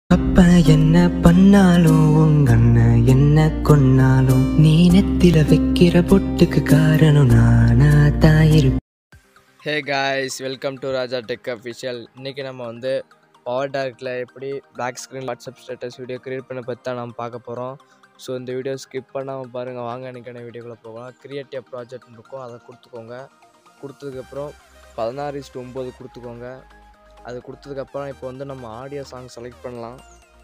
அப்ப என்ன பண்ணாலும் உங்க அண்ணன் என்ன கொன்னாலும் நீ நெத்தில வைக்கிற பொட்டுக்கு காரணம் நானா தான் இருப்பேன் hey guys welcome to Raja tech official இன்றைக்கி நம்ம வந்து பவர் டேரக்டில் எப்படி black screen WhatsApp status video create பண்ண பற்றி தான் நம்ம பார்க்க போகிறோம் ஸோ இந்த வீடியோ ஸ்கிப் பண்ணாமல் பாருங்கள் வாங்க எனக்கான வீடியோக்குள்ளே போகலாம் கிரியேட்டிவ் ப்ராஜெக்ட் இருக்கும் அதை கொடுத்துக்கோங்க கொடுத்ததுக்கப்புறம் பதினாறு இஸ்டு ஒம்பது கொடுத்துக்கோங்க அது கொடுத்ததுக்கப்புறம் இப்போ வந்து நம்ம ஆடியோ சாங் செலக்ட் பண்ணலாம்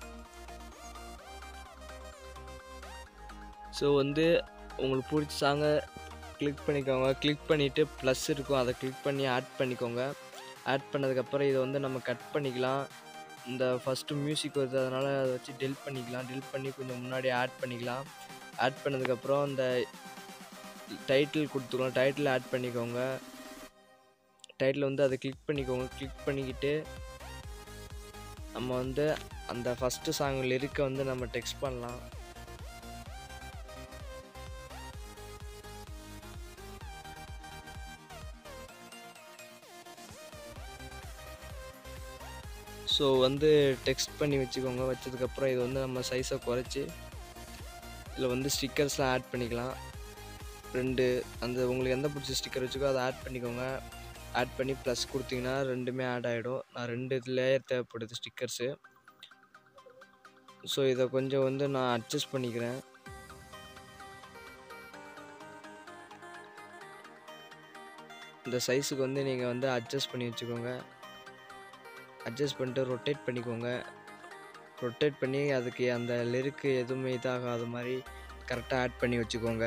ஸோ வந்து உங்களுக்கு பிடிச்ச சாங்கை கிளிக் பண்ணிக்கோங்க கிளிக் பண்ணிவிட்டு ப்ளஸ் இருக்கும் அதை கிளிக் பண்ணி ஆட் பண்ணிக்கோங்க ஆட் பண்ணதுக்கப்புறம் இதை வந்து நம்ம கட் பண்ணிக்கலாம் இந்த ஃபஸ்ட்டு மியூசிக் வருது அதனால் அதை வச்சு டெல் பண்ணிக்கலாம் டெல் பண்ணி கொஞ்சம் முன்னாடி ஆட் பண்ணிக்கலாம் ஆட் பண்ணதுக்கப்புறம் இந்த டைட்டில் கொடுத்துக்கலாம் டைட்டில் ஆட் பண்ணிக்கோங்க டைட்டில் வந்து அதை கிளிக் பண்ணிக்கோங்க கிளிக் பண்ணிக்கிட்டு நம்ம வந்து அந்த ஃபஸ்ட்டு சாங் லிரிக்கை வந்து நம்ம டெக்ஸ்ட் பண்ணலாம் ஸோ வந்து டெக்ஸ்ட் பண்ணி வச்சுக்கோங்க வச்சதுக்கப்புறம் இது வந்து நம்ம சைஸை குறைச்சி இதில் வந்து ஸ்டிக்கர்ஸ்லாம் ஆட் பண்ணிக்கலாம் ரெண்டு அந்த உங்களுக்கு எந்த பிடிச்ச ஸ்டிக்கர் வச்சுக்கோ அதை ஆட் பண்ணிக்கோங்க ஆட் பண்ணி ப்ளஸ் கொடுத்தீங்கன்னா ரெண்டுமே ஆட் ஆகிடும் நான் ரெண்டு லேயர் தேவைப்படுது ஸ்டிக்கர்ஸு ஸோ இதை கொஞ்சம் வந்து நான் அட்ஜஸ்ட் பண்ணிக்கிறேன் இந்த சைஸுக்கு வந்து நீங்கள் வந்து அட்ஜஸ்ட் பண்ணி வச்சுக்கோங்க அட்ஜஸ்ட் பண்ணிட்டு ரொட்டேட் பண்ணிக்கோங்க ரொட்டேட் பண்ணி அதுக்கு அந்த லிருக்கு எதுவுமே இதாகாத மாதிரி கரெக்டாக ஆட் பண்ணி வச்சுக்கோங்க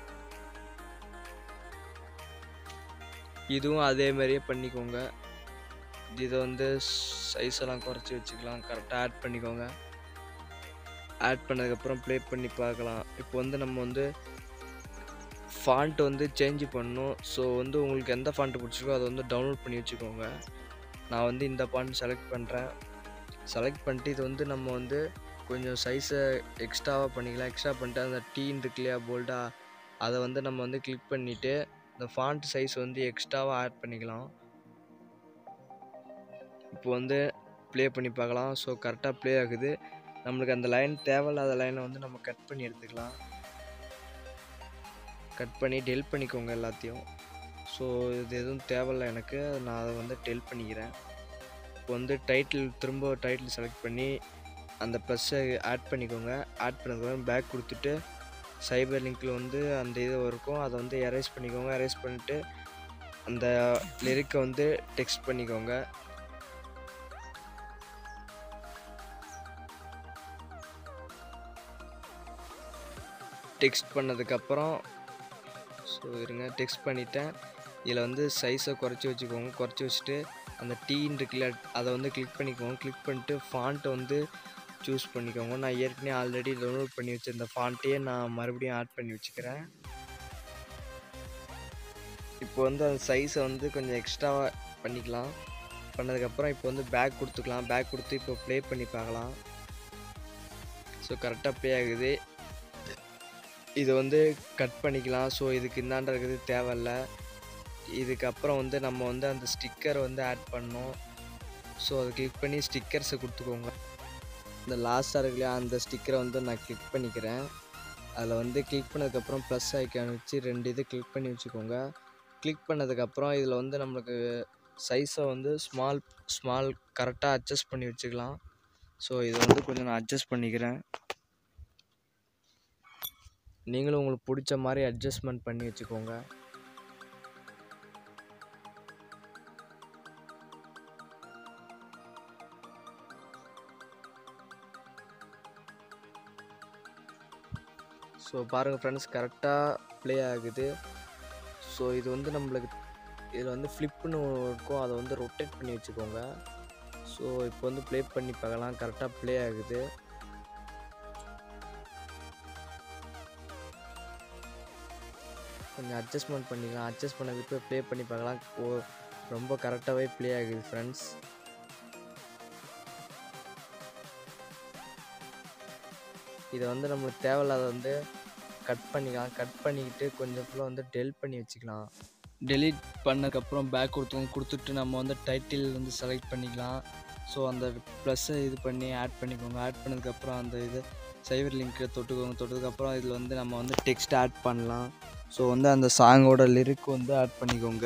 இதுவும் அதே மாதிரியே பண்ணிக்கோங்க இதை வந்து சைஸ் எல்லாம் குறைச்சி வச்சுக்கலாம் கரெக்டாக ஆட் பண்ணிக்கோங்க ஆட் பண்ணதுக்கப்புறம் ப்ளே பண்ணி பார்க்கலாம் இப்போ வந்து நம்ம வந்து ஃபாண்ட் வந்து சேஞ்ச் பண்ணணும் ஸோ வந்து உங்களுக்கு எந்த ஃபாண்ட் பிடிச்சிருக்கோ அதை வந்து டவுன்லோட் பண்ணி வச்சுக்கோங்க நான் வந்து இந்த பாயிண்ட் செலக்ட் பண்ணுறேன் செலக்ட் பண்ணிட்டு இது வந்து நம்ம வந்து கொஞ்சம் சைஸை எக்ஸ்ட்ராவாக பண்ணிக்கலாம் எக்ஸ்ட்ரா பண்ணிட்டு அந்த டீன் இருக்கு இல்லையா போல்டாக அதை வந்து நம்ம வந்து கிளிக் பண்ணிவிட்டு இந்த ஃபாண்ட் சைஸ் வந்து எக்ஸ்ட்ராவாக ஆட் பண்ணிக்கலாம் இப்போ வந்து ப்ளே பண்ணி பார்க்கலாம் ஸோ கரெக்டாக ப்ளே ஆகுது நம்மளுக்கு அந்த லைன் தேவையில்லாத லைனை வந்து நம்ம கட் பண்ணி எடுத்துக்கலாம் கட் பண்ணி டெல் பண்ணிக்கோங்க எல்லாத்தையும் ஸோ இது எதுவும் தேவையில்ல எனக்கு நான் அதை வந்து டெல் பண்ணிக்கிறேன் இப்போ வந்து டைட்டில் திரும்ப டைட்டில் செலக்ட் பண்ணி அந்த ப்ளஸ்ஸை ஆட் பண்ணிக்கோங்க ஆட் பண்ணதுக்கப்புறம் பேக் கொடுத்துட்டு சைபர் லிங்க்கில் வந்து அந்த இது இருக்கும் அதை வந்து எரேஸ் பண்ணிக்கோங்க எரேஸ் பண்ணிவிட்டு அந்த லிரிக்கை வந்து டெக்ஸ்ட் பண்ணிக்கோங்க டெக்ஸ்ட் பண்ணதுக்கப்புறம் ஸோ இருங்க டெக்ஸ்ட் பண்ணிட்டேன் இதில் வந்து சைஸை குறைச்சி வச்சுக்கோங்க குறைச்சி வச்சுட்டு அந்த டீன் இருக்குல்ல அதை வந்து கிளிக் பண்ணிக்கோங்க கிளிக் பண்ணிட்டு ஃபாண்ட்டை வந்து சூஸ் பண்ணிக்கோங்க நான் ஏற்கனவே ஆல்ரெடி டவுன்லோட் பண்ணி வச்சுருந்த ஃபாண்ட்டையே நான் மறுபடியும் ஆட் பண்ணி வச்சுக்கிறேன் இப்போ வந்து அந்த சைஸை வந்து கொஞ்சம் எக்ஸ்ட்ராவாக பண்ணிக்கலாம் பண்ணதுக்கப்புறம் இப்போ வந்து பேக் கொடுத்துக்கலாம் பேக் கொடுத்து இப்போ ப்ளே பண்ணி பார்க்கலாம் ஸோ கரெக்டாக ப்ளே ஆகுது இது வந்து கட் பண்ணிக்கலாம் ஸோ இதுக்கு இந்தாண்ட இருக்கிறது தேவையில்ல இதுக்கப்புறம் வந்து நம்ம வந்து அந்த ஸ்டிக்கர் வந்து ஆட் பண்ணோம் ஸோ அதை கிளிக் பண்ணி ஸ்டிக்கர்ஸை கொடுத்துக்கோங்க இந்த லாஸ்ட்டாக இருக்குல்லையா அந்த ஸ்டிக்கரை வந்து நான் கிளிக் பண்ணிக்கிறேன் அதில் வந்து கிளிக் பண்ணதுக்கப்புறம் ப்ளஸ் ஐக்கான் வச்சு ரெண்டு இது கிளிக் பண்ணி வச்சுக்கோங்க கிளிக் பண்ணதுக்கப்புறம் இதில் வந்து நம்மளுக்கு சைஸை வந்து ஸ்மால் ஸ்மால் கரெக்டாக அட்ஜஸ்ட் பண்ணி வச்சுக்கலாம் ஸோ இதை வந்து கொஞ்சம் நான் அட்ஜஸ்ட் பண்ணிக்கிறேன் நீங்களும் உங்களுக்கு பிடிச்ச மாதிரி அட்ஜஸ்ட்மெண்ட் பண்ணி வச்சுக்கோங்க ஸோ பாருங்கள் ஃப்ரெண்ட்ஸ் கரெக்டாக ப்ளே ஆகுது ஸோ இது வந்து நம்மளுக்கு இதில் வந்து ஃப்ளிப்புன்னு இருக்கும் அதை வந்து ரொட்டேட் பண்ணி வச்சுக்கோங்க ஸோ இப்போ வந்து ப்ளே பண்ணி பார்க்கலாம் கரெக்டாக ப்ளே ஆகுது கொஞ்சம் அட்ஜஸ்ட்மெண்ட் பண்ணிக்கலாம் அட்ஜஸ்ட் பண்ணதுக்கு ப்ளே பண்ணி பார்க்கலாம் ஓ ரொம்ப கரெக்டாகவே ப்ளே ஆகுது ஃப்ரெண்ட்ஸ் இதை வந்து நம்மளுக்கு தேவையில்லாத வந்து கட் பண்ணிக்கலாம் கட் பண்ணிக்கிட்டு கொஞ்சம் ஃபுல்லாக வந்து டெல் பண்ணி வச்சுக்கலாம் டெலீட் பண்ணதுக்கப்புறம் பேக் கொடுத்தோம் கொடுத்துட்டு நம்ம வந்து டைட்டில் வந்து செலக்ட் பண்ணிக்கலாம் ஸோ அந்த ப்ளஸ்ஸை இது பண்ணி ஆட் பண்ணிக்கோங்க ஆட் பண்ணதுக்கப்புறம் அந்த இது சைவர் லிங்க்கை தொட்டுக்கோங்க தொட்டதுக்கப்புறம் இதில் வந்து நம்ம வந்து டெக்ஸ்ட் ஆட் பண்ணலாம் ஸோ வந்து அந்த சாங்கோட லிரிக் வந்து ஆட் பண்ணிக்கோங்க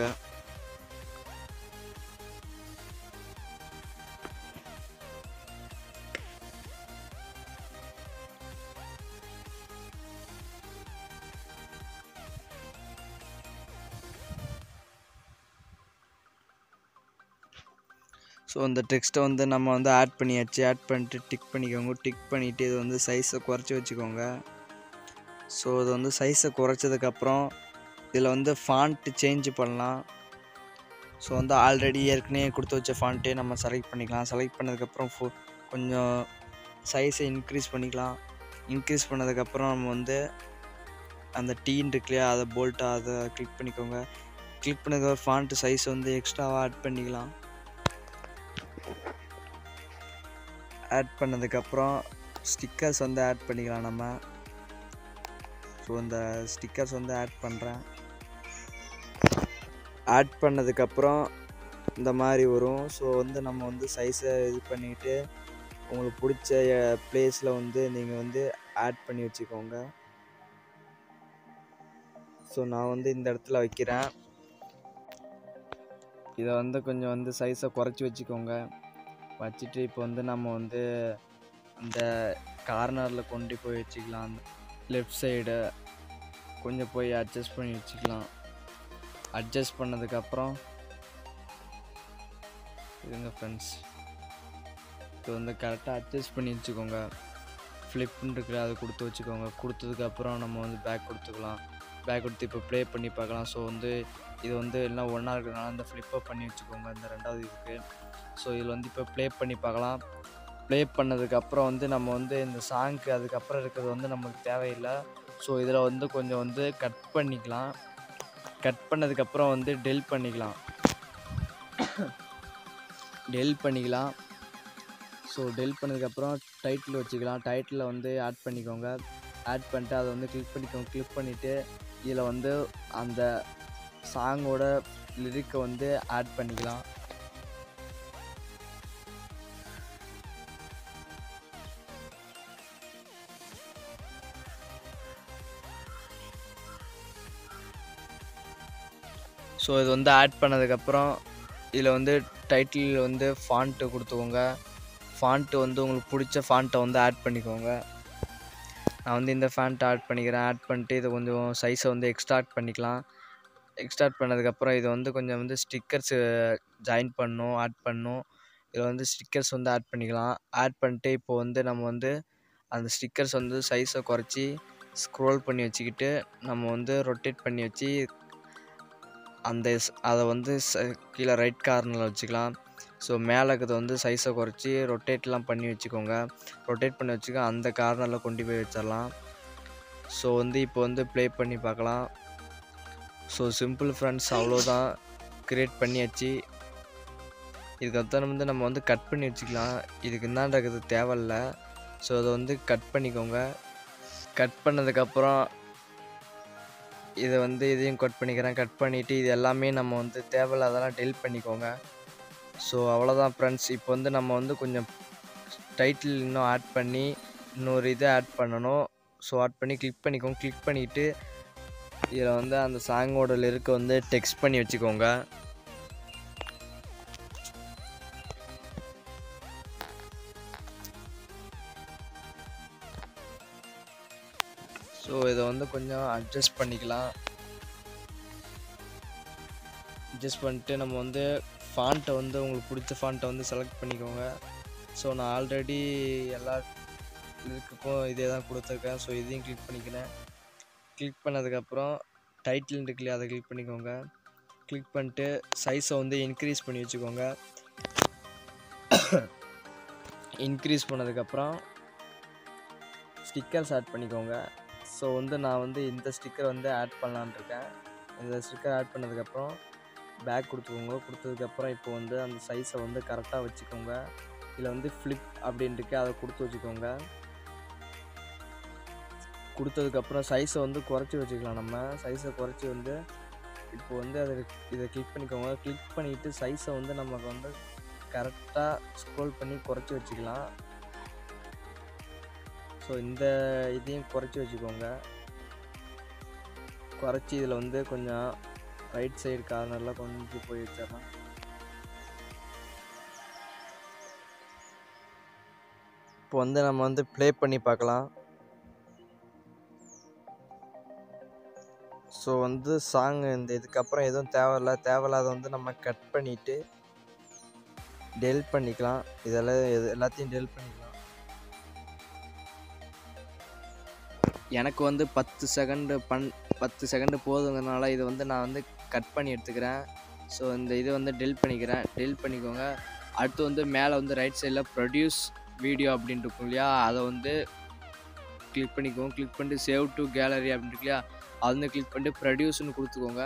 ஸோ அந்த டெக்ஸ்ட்டை வந்து நம்ம வந்து ஆட் பண்ணியாச்சு ஆட் பண்ணிட்டு டிக் பண்ணிக்கோங்க டிக் பண்ணிவிட்டு இது வந்து சைஸை குறைச்சி வச்சுக்கோங்க ஸோ இது வந்து சைஸை குறைச்சதுக்கப்புறம் இதில் வந்து ஃபாண்ட்டு சேஞ்ச் பண்ணலாம் ஸோ வந்து ஆல்ரெடி ஏற்கனவே கொடுத்து வச்ச ஃபாண்ட்டே நம்ம செலக்ட் பண்ணிக்கலாம் செலக்ட் பண்ணதுக்கப்புறம் ஃபோ கொஞ்சம் சைஸை இன்க்ரீஸ் பண்ணிக்கலாம் இன்க்ரீஸ் பண்ணதுக்கப்புறம் நம்ம வந்து அந்த டீன் இருக்கு இல்லையா அதை போல்ட்டாக அதை கிளிக் பண்ணிக்கோங்க கிளிக் பண்ணதுக்கப்புறம் ஃபாண்ட்டு சைஸ் வந்து எக்ஸ்ட்ராவாக ஆட் பண்ணிக்கலாம் ஆட் பண்ணதுக்கப்புறம் ஸ்டிக்கர்ஸ் வந்து ஆட் பண்ணிக்கலாம் நம்ம ஸோ இந்த ஸ்டிக்கர்ஸ் வந்து ஆட் பண்ணுறேன் ஆட் பண்ணதுக்கப்புறம் இந்த மாதிரி வரும் ஸோ வந்து நம்ம வந்து சைஸை இது பண்ணிவிட்டு உங்களுக்கு பிடிச்ச ப்ளேஸில் வந்து நீங்கள் வந்து ஆட் பண்ணி வச்சுக்கோங்க ஸோ நான் வந்து இந்த இடத்துல வைக்கிறேன் இதை வந்து கொஞ்சம் வந்து சைஸை குறைச்சி வச்சுக்கோங்க வச்சுட்டு இப்போ வந்து நம்ம வந்து அந்த கார்னரில் கொண்டு போய் வச்சுக்கலாம் லெஃப்ட் சைடு கொஞ்சம் போய் அட்ஜஸ்ட் பண்ணி வச்சுக்கலாம் அட்ஜஸ்ட் பண்ணதுக்கப்புறம் இருங்க ஃப்ரெண்ட்ஸ் இது வந்து கரெக்டாக அட்ஜஸ்ட் பண்ணி வச்சுக்கோங்க ஃப்ளிப்னு இருக்கிற அதை கொடுத்து வச்சுக்கோங்க கொடுத்ததுக்கப்புறம் நம்ம வந்து பேக் கொடுத்துக்கலாம் பேக் கொடுத்து இப்போ ப்ளே பண்ணி பார்க்கலாம் ஸோ வந்து இது வந்து எல்லாம் ஒன்றா இருக்கிறதுனால அந்த ஃப்ளிப்பை பண்ணி வச்சுக்கோங்க இந்த ரெண்டாவது இதுக்கு ஸோ இதில் வந்து இப்போ ப்ளே பண்ணி பார்க்கலாம் ப்ளே பண்ணதுக்கப்புறம் வந்து நம்ம வந்து இந்த சாங்க்கு அதுக்கப்புறம் இருக்கிறது வந்து நமக்கு தேவையில்லை ஸோ இதில் வந்து கொஞ்சம் வந்து கட் பண்ணிக்கலாம் கட் பண்ணதுக்கப்புறம் வந்து டெல் பண்ணிக்கலாம் டெல் பண்ணிக்கலாம் ஸோ டெல் பண்ணதுக்கப்புறம் டைட்டில் வச்சுக்கலாம் டைட்டிலில் வந்து ஆட் பண்ணிக்கோங்க ஆட் பண்ணிட்டு அதை வந்து கிளிக் பண்ணிக்கோங்க கிளிக் பண்ணிவிட்டு இதில் வந்து அந்த சாங்கோட லிரிக்கை வந்து ஆட் பண்ணிக்கலாம் ஸோ இது வந்து ஆட் பண்ணதுக்கப்புறம் இதில் வந்து டைட்டில் வந்து ஃபாண்ட்டு கொடுத்துக்கோங்க ஃபாண்ட்டு வந்து உங்களுக்கு பிடிச்ச ஃபாண்ட்டை வந்து ஆட் பண்ணிக்கோங்க நான் வந்து இந்த ஃபேண்ட்டை ஆட் பண்ணிக்கிறேன் ஆட் பண்ணிட்டு இதை கொஞ்சம் சைஸை வந்து எக்ஸ்ட்ராக்ட் பண்ணிக்கலாம் எக்ஸ்ட்ராக்ட் பண்ணதுக்கப்புறம் இது வந்து கொஞ்சம் வந்து ஸ்டிக்கர்ஸு ஜாயின் பண்ணும் ஆட் பண்ணும் இதில் வந்து ஸ்டிக்கர்ஸ் வந்து ஆட் பண்ணிக்கலாம் ஆட் பண்ணிட்டு இப்போ வந்து நம்ம வந்து அந்த ஸ்டிக்கர்ஸ் வந்து சைஸை குறைச்சி ஸ்க்ரோல் பண்ணி வச்சுக்கிட்டு நம்ம வந்து ரொட்டேட் பண்ணி வச்சு அந்த ஸ்- அதை வந்து ச கீழே ரைட் கார்னரில் வச்சுக்கலாம் ஸோ மேலே இருக்கிறத வந்து சைஸை குறைச்சி ரொட்டேட்லாம் பண்ணி வச்சுக்கோங்க ரொட்டேட் பண்ணி வச்சுக்க அந்த கார்னரில் கொண்டு போய் வச்சிடலாம் ஸோ வந்து இப்போ வந்து ப்ளே பண்ணி பார்க்கலாம் ஸோ சிம்பிள் ஃப்ரெண்ட்ஸ் அவ்வளோதான் க்ரியேட் பண்ணியாச்சு இதுக்கப்புறம் வந்து நம்ம வந்து கட் பண்ணி வச்சுக்கலாம் இதுக்கு இந்தாண்டது தேவையில்ல ஸோ அதை வந்து கட் பண்ணிக்கோங்க கட் பண்ணதுக்கப்புறம் இதை வந்து இதையும் கட் பண்ணிக்கிறேன் கட் பண்ணிவிட்டு இது எல்லாமே நம்ம வந்து தேவையில்லாதெல்லாம் டெலிட் பண்ணிக்கோங்க ஸோ அவ்வளோதான் ஃப்ரெண்ட்ஸ் இப்போ வந்து நம்ம வந்து கொஞ்சம் டைட்டில் இன்னும் ஆட் பண்ணி இன்னொரு இதை ஆட் பண்ணணும் ஸோ ஆட் பண்ணி கிளிக் பண்ணிக்கோங்க கிளிக் பண்ணிவிட்டு இதில் வந்து அந்த சாங்கோட லிரிக்கை வந்து டெக்ஸ்ட் பண்ணி வச்சுக்கோங்க ஸோ இதை வந்து கொஞ்சம் அட்ஜஸ்ட் பண்ணிக்கலாம் அட்ஜஸ்ட் பண்ணிட்டு நம்ம வந்து ஃபாண்ட்டை வந்து உங்களுக்கு பிடிச்ச ஃபாண்ட்டை வந்து செலக்ட் பண்ணிக்கோங்க ஸோ நான் ஆல்ரெடி எல்லா லிரிக்குக்கும் இதே தான் கொடுத்துருக்கேன் ஸோ இதையும் கிளிக் பண்ணிக்கிறேன் கிளிக் பண்ணதுக்கப்புறம் டைட்டில் இருக்கு இல்லையா அதை கிளிக் பண்ணிக்கோங்க கிளிக் பண்ணிட்டு சைஸை வந்து இன்க்ரீஸ் பண்ணி வச்சுக்கோங்க இன்க்ரீஸ் பண்ணதுக்கப்புறம் ஸ்டிக்கர்ஸ் ஆட் பண்ணிக்கோங்க ஸோ வந்து நான் வந்து இந்த ஸ்டிக்கர் வந்து ஆட் பண்ணலான்னு இருக்கேன் இந்த ஸ்டிக்கர் ஆட் பண்ணதுக்கப்புறம் பேக் கொடுத்துக்கோங்க கொடுத்ததுக்கப்புறம் இப்போ வந்து அந்த சைஸை வந்து கரெக்டாக வச்சுக்கோங்க இதில் வந்து ஃப்ளிப் அப்படின்னு இருக்கு அதை கொடுத்து வச்சுக்கோங்க கொடுத்ததுக்கப்புறம் சைஸை வந்து குறைச்சி வச்சுக்கலாம் நம்ம சைஸை குறைச்சி வந்து இப்போ வந்து அதை இதை கிளிக் பண்ணிக்கோங்க கிளிக் பண்ணிவிட்டு சைஸை வந்து நமக்கு வந்து கரெக்டாக ஸ்க்ரோல் பண்ணி குறைச்சி வச்சுக்கலாம் ஸோ இந்த இதையும் குறைச்சி வச்சுக்கோங்க குறைச்சி இதில் வந்து கொஞ்சம் ரைட் சைடு கார்னரில் கொஞ்சம் போய் வச்சிடலாம் இப்போ வந்து நம்ம வந்து ப்ளே பண்ணி பார்க்கலாம் ஸோ வந்து சாங் இந்த இதுக்கப்புறம் எதுவும் தேவையில்ல தேவையில்லாத வந்து நம்ம கட் பண்ணிவிட்டு டெல் பண்ணிக்கலாம் இதெல்லாம் எது எல்லாத்தையும் டெல் பண்ணிக்கலாம் எனக்கு வந்து பத்து செகண்டு பன் பத்து செகண்டு போதுங்கிறனால இது வந்து நான் வந்து கட் பண்ணி எடுத்துக்கிறேன் ஸோ இந்த இது வந்து டெல் பண்ணிக்கிறேன் டெல் பண்ணிக்கோங்க அடுத்து வந்து மேலே வந்து ரைட் சைடில் ப்ரொடியூஸ் வீடியோ அப்படின்ட்டு இருக்கும் இல்லையா அதை வந்து கிளிக் பண்ணிக்கோங்க கிளிக் பண்ணிட்டு சேவ் டு கேலரி அப்படின்னு இருக்கு இல்லையா அது வந்து கிளிக் பண்ணிட்டு ப்ரொடியூஸ்னு கொடுத்துக்கோங்க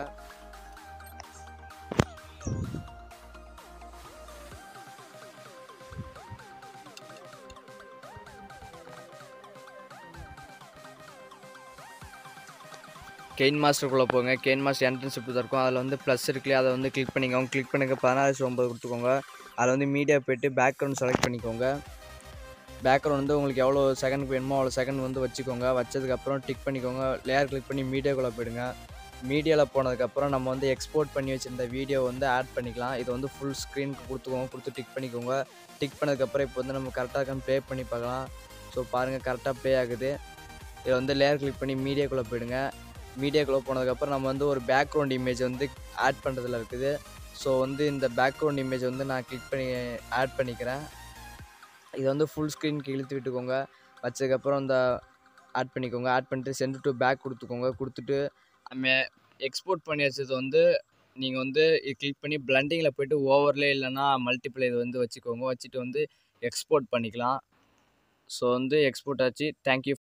கெயின் மாஸ்டருக்குள்ளே போங்க கெயின் மாஸ்டர் என்ட்ரன்ஸ் இப்படி தான் இருக்கும் அதில் வந்து ப்ளஸ் இருக்குல்லையா அதை வந்து கிளிக் பண்ணிக்கோங்க கிளிக் பண்ணுங்க பதினாறு ஒம்பது கொடுத்துக்கோங்க அதில் வந்து மீடியா போய்ட்டு பேக்ரவுண்ட் செலக்ட் பண்ணிக்கோங்க பேக்ரவுண்ட் வந்து உங்களுக்கு எவ்வளோ செகண்ட் வேணுமோ அவ்வளோ செகண்ட் வந்து வச்சுக்கோங்க வச்சதுக்கப்புறம் டிக் பண்ணிக்கோங்க லேயர் கிளிக் பண்ணி மீடியாக்குள்ளே போயிடுங்க மீடியாவில் போனதுக்கப்புறம் நம்ம வந்து எக்ஸ்போர்ட் பண்ணி வச்சிருந்த வீடியோ வந்து ஆட் பண்ணிக்கலாம் இதை வந்து ஃபுல் ஸ்க்ரீனுக்கு கொடுத்துக்கோங்க கொடுத்து டிக் பண்ணிக்கோங்க டிக் பண்ணதுக்கப்புறம் இப்போ வந்து நம்ம கரெக்டாக இருக்கான்னு ப்ளே பண்ணி பார்க்கலாம் ஸோ பாருங்கள் கரெக்டாக ப்ளே ஆகுது இதை வந்து லேயர் கிளிக் பண்ணி மீடியாக்குள்ளே போயிடுங்க மீடியாக்குள்ளே போனதுக்கப்புறம் நம்ம வந்து ஒரு பேக்ரவுண்ட் இமேஜ் வந்து ஆட் பண்ணுறதுல இருக்குது ஸோ வந்து இந்த பேக்ரவுண்ட் இமேஜ் வந்து நான் கிளிக் பண்ணி ஆட் பண்ணிக்கிறேன் இதை வந்து ஃபுல் ஸ்க்ரீனுக்கு இழுத்து விட்டுக்கோங்க வச்சதுக்கப்புறம் இந்த ஆட் பண்ணிக்கோங்க ஆட் பண்ணிட்டு சென்ட் டு பேக் கொடுத்துக்கோங்க கொடுத்துட்டு நம்ம எக்ஸ்போர்ட் பண்ணி வச்சது வந்து நீங்கள் வந்து இது கிளிக் பண்ணி பிளண்டிங்கில் போய்ட்டு ஓவர்லே இல்லைன்னா மல்டிப்ளை இது வந்து வச்சுக்கோங்க வச்சுட்டு வந்து எக்ஸ்போர்ட் பண்ணிக்கலாம் ஸோ வந்து எக்ஸ்போர்ட் ஆச்சு தேங்க்யூ